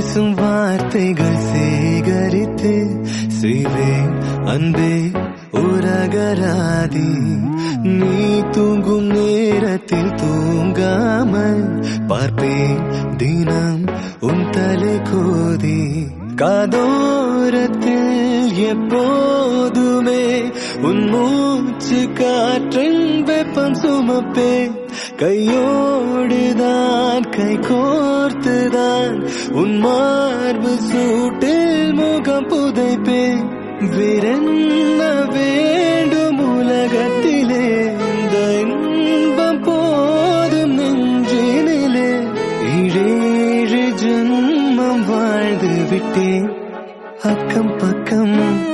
பேசும் வார்த்தைகள் சேகரித்து செய்வேன் அன்பே உரகராதி நீ தூங்கும் நேரத்தில் தூங்காமல் பார்ப்பேன் தினம் உன் தலை கோதி காதோரத்தில் எப்போதுமே உன் மூச்சு காற்றின் வெப்பம் சுமப்பே கையோடுதான் கை கோர்த்துதான் உன் மார்பு சூட்டில் முகம் புதைப்பே வேறென்ன வேண்டும் உலகத்திலே இந்த இன்பம் போதும் நெஞ்சினிலே ஏழேழு ஜென்மம் வாழ்ந்து விட்டேன் அக்கம் பக்கம்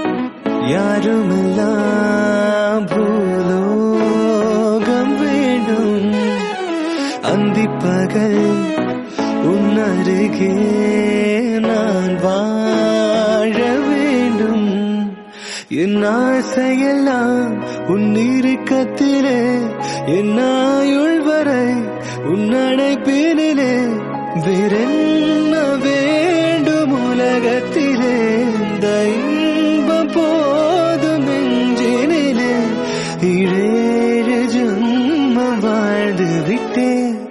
யாருமெல்லாம் பூலோகம் வேண்டும் அந்தி பகல் உன் அருகே நான் வாழ வேண்டும் என் ஆசையெல்லாம் உன் இறுக்கத்திலே என் ஆயுள் வரை உன் அணைப்பினிலே வேறென்ன வேண்டும் உலகத்திலே இந்த இன்பம் போதும் நெஞ்சினிலே ஏழேழு ஜென்மம் வாழ்ந்து விட்டேன்